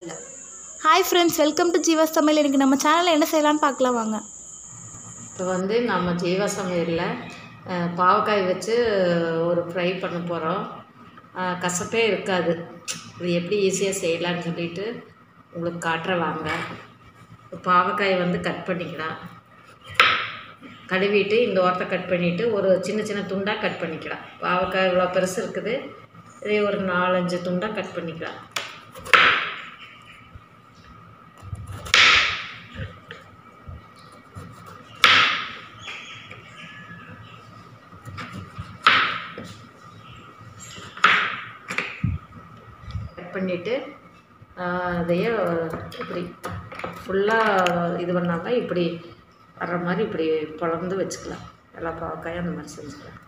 hi friends welcome to Jeeva's சமையல் எனக்கு நம்ம சேனலில் என்ன செய்யலாம்னு பார்க்கலாம் வாங்க இப்போ வந்து நம்ம ஜீவா சமையலில் அஹ், பாவக்காய் வச்சு ஒரு ஃப்ரை பண்ண போகிறோம் கசப்பே இருக்காது இது எப்படி ஈஸியாக செய்யலான்னு சொல்லிட்டு உங்களுக்கு காட்டுற வாங்க இப்போ பாவக்காயை வந்து கட் பண்ணிக்கலாம் கழுவிட்டு இந்த ஓரத்தை கட் பண்ணிவிட்டு ஒரு சின்ன சின்ன துண்டாக கட் பண்ணிக்கலாம் பாவக்காய் இவ்வளோ பெருசு இருக்குது இதே ஒரு நாலஞ்சு துண்டாக கட் பண்ணிக்கலாம் கட் பண்ணிவிட்டு அதையே இப்படி ஃபுல்லாக இது பண்ணாமல் இப்படி வர்ற மாதிரி இப்படி பிளந்து வச்சுக்கலாம் எல்லா பாவக்காயும் அந்த மாதிரி செஞ்சுக்கலாம்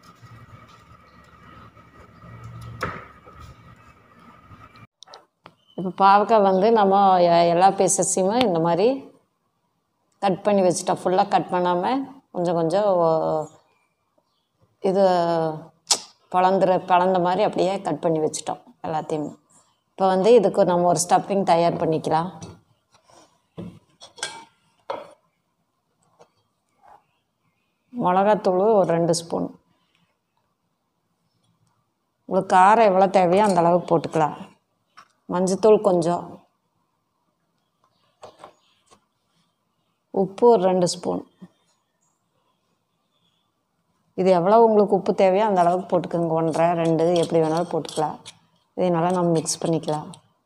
இப்போ பாவக்காய் வந்து நம்ம எ- எல்லா பீசஸையுமே இந்த மாதிரி கட் பண்ணி வச்சுட்டோம் ஃபுல்லாக கட் பண்ணாமல் கொஞ்சம் கொஞ்சம் ஓ- இது பழந்துற பழந்த மாதிரி அப்படியே கட் பண்ணி வச்சுட்டோம் எல்லாத்தையும் இப்போ வந்து இதுக்கு நம்ம ஒரு ஸ்டஃப்பிங் தயார் பண்ணிக்கலாம் மிளகாத்தூள் ஒரு ரெண்டு ஸ்பூன் உங்களுக்கு காரம் எவ்வளோ தேவையோ அந்த அளவுக்கு போட்டுக்கலாம் மஞ்சத்தூள் கொஞ்சம் உப்பு ஒரு ரெண்டு ஸ்பூன் இது எவ்வளோ உங்களுக்கு உப்பு தேவையோ அந்த அளவுக்கு போட்டுக்கோங்க ஒன்றரை ரெண்டு எப்படி வேணாலும் போட்டுக்கலாம் இதை நல்லா நம்ம மிக்ஸ் பண்ணிக்கலாம்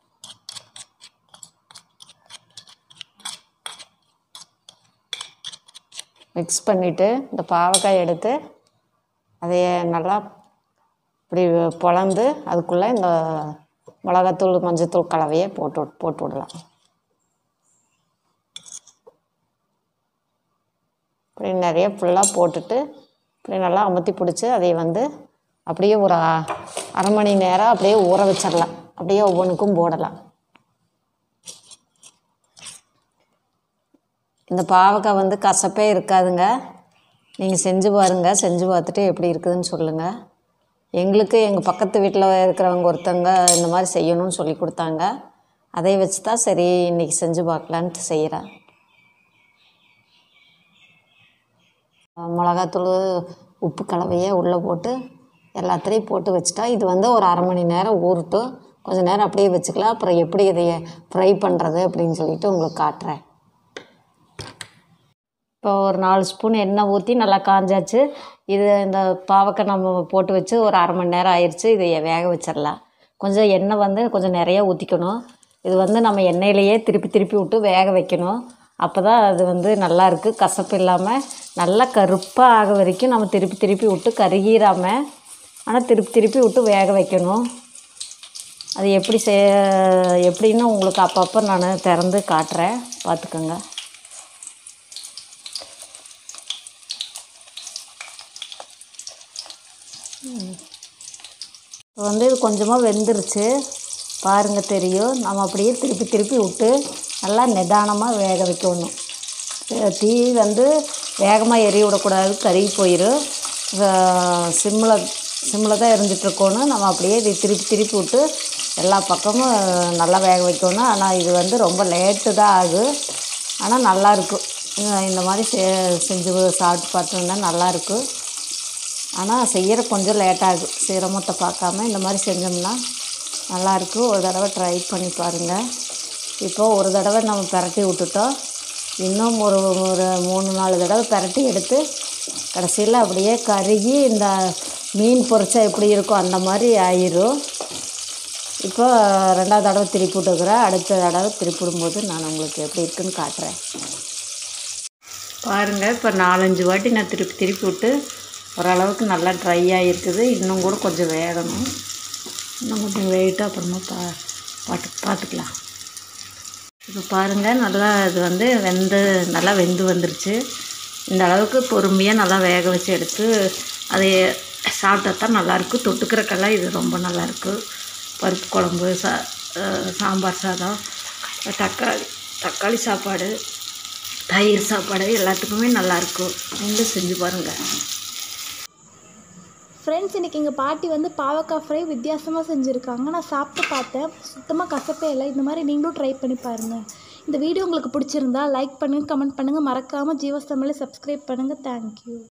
மிக்ஸ் பண்ணிவிட்டு இந்த பாவக்காய் எடுத்து அதைய நல்லா இப்படி பொளந்து அதுக்குள்ளே இந்த மிளகாத்தூள் மஞ்சத்தூள் கலவையை போட்டு விட்- போட்டு விடலாம் இப்படி நிறைய ஃபுல்லாக போட்டுட்டு இப்படி நல்லா அமுத்தி பிடிச்சி அதை வந்து அப்படியே ஒரு அ- அரை மணி நேரம் அப்படியே ஊற வச்சிடலாம் அப்படியே ஒவ்வொன்றுக்கும் போடலாம் இந்த பாவக்காய் வந்து கசப்பே இருக்காதுங்க நீங்கள் செஞ்சு பாருங்கள் செஞ்சு பார்த்துட்டு எப்படி இருக்குதுன்னு சொல்லுங்கள் எங்களுக்கு எங்கள் பக்கத்து வீட்டில் இருக்கிறவங்க ஒருத்தவங்க இந்த மாதிரி செய்யணும்னு சொல்லி கொடுத்தாங்க அதை வச்சு தான் சரி இன்றைக்கி செஞ்சு பார்க்கலான்ட்டு செய்கிறேன் மிளகாத்தூள் உப்பு கலவையை உள்ளே போட்டு எல்லாத்துலேயும் போட்டு வச்சுட்டா இது வந்து ஒரு அரை மணி நேரம் ஊறட்டும் கொஞ்சம் நேரம் அப்படியே வச்சுக்கலாம் அப்புறம் எப்படி இதை ஃப்ரை பண்ணுறது அப்படின்னு சொல்லிட்டு உங்களுக்கு காட்டுறேன் இப்போ ஒரு நாலு ஸ்பூன் எண்ணெய் ஊற்றி நல்லா காஞ்சாச்சு இது இந்த பாவக்காய் நம்ம போட்டு வச்சு ஒரு அரை மணி நேரம் ஆயிடுச்சு இதை வேக வச்சிடலாம் கொஞ்சம் எண்ணெய் வந்து கொஞ்சம் நிறைய ஊற்றிக்கணும் இது வந்து நம்ம எண்ணெயிலேயே திருப்பி திருப்பி விட்டு வேக வைக்கணும் அப்போ தான் அது வந்து நல்லா இருக்குது கசப்பு இல்லாமல் நல்லா கருப்பாக ஆக வரைக்கும் நம்ம திருப்பி திருப்பி விட்டு கருகிராமல் ஆனால் திருப்பி திருப்பி விட்டு வேக வைக்கணும் அது எப்படி செய் எப்படின்னு உங்களுக்கு அப்பப்போ நான் திறந்து காட்டுறேன் பார்த்துக்கோங்க இப்போ வந்து இது கொஞ்சமாக வெந்துருச்சு பாருங்கள் தெரியும் நம்ம அப்படியே திருப்பி திருப்பி விட்டு நல்லா நிதானமாக வேக வைக்கணும் அஹ் தீ வந்து வேகமாக எரிய விடக்கூடாது கருகி போயிடும் சிம்மில் சிம்மில் தான் எரிஞ்சிட்ருக்கணும் நம்ம அப்படியே இது திருப்பி திருப்பி விட்டு எல்லா பக்கமும் நல்லா வேக வைக்கணும் ஆனால் இது வந்து ரொம்ப லேட்டு தான் ஆகும் ஆனால் நல்லாயிருக்கும் இந்த மாதிரி செ செஞ்சு சாப்பிட்டு பார்த்தோம்னா நல்லாயிருக்கும் ஆனால் செய்கிற கொஞ்சம் லேட் ஆகும் சிரமத்தை பார்க்காம இந்த மாதிரி செஞ்சோம்னா நல்லாயிருக்கும் ஒரு தடவை ட்ரை பண்ணி பாருங்கள் இப்போ ஒரு தடவை நம்ம பிரட்டி விட்டுட்டோம் இன்னும் ஒரு ஒரு மூணு நாலு தடவை பிரட்டி எடுத்து கடைசியில் அப்படியே கருகி இந்த மீன் பொரிச்சா எப்படி இருக்கும் அந்த மாதிரி ஆயிரும் இப்போ ரெண்டாவது தடவை திருப்பி விட்டுக்கிறேன் அடுத்த தடவை திருப்பி விடும்போது நான் உங்களுக்கு எப்படி இருக்குன்னு காட்டுறேன் பாருங்கள் இப்போ நாலஞ்சு வாட்டி நான் திருப்பி திருப்பி விட்டு ஓரளவுக்கு நல்லா ட்ரை ஆகிருக்குது இன்னும் கூட கொஞ்சம் வேகணும் இன்னும் கொஞ்சம் வேகிட்டு அப்புறமா பா பாட்டு பார்த்துக்கலாம் இப்போ பாருங்கள் நல்லா இது வந்து வெந்து நல்லா வெந்து வந்துருச்சு இந்த அளவுக்கு பொறுமையாக நல்லா வேக வச்சு எடுத்து அதை சாப்பிட்டா தான் நல்லாயிருக்கும் தொட்டுக்கிறக்கெல்லாம் இது ரொம்ப நல்லாயிருக்கு பருப்பு குழம்பு சா அஹ் சாம்பார் சாதம் தக்காளி தக்காளி சாப்பாடு தயிர் சாப்பாடு எல்லாத்துக்குமே நல்லாயிருக்கும் நீங்களும் செஞ்சு பாருங்கள் ஃப்ரெண்ட்ஸ் இன்றைக்கி எங்கள் பாட்டி வந்து பாவக்காய் ஃப்ரை வித்தியாசமாக செஞ்சுருக்காங்க நான் சாப்பிட்டு பார்த்தேன் சுத்தமாக கசப்பே இல்லை இந்த மாதிரி நீங்களும் ட்ரை பண்ணி பாருங்கள் இந்த வீடியோ உங்களுக்கு பிடிச்சிருந்தா லைக் பண்ணுங்கள் கமெண்ட் பண்ணுங்கள் மறக்காமல் ஜீவஸ் தமிழை சப்ஸ்கிரைப் பண்ணுங்கள் தேங்க்யூ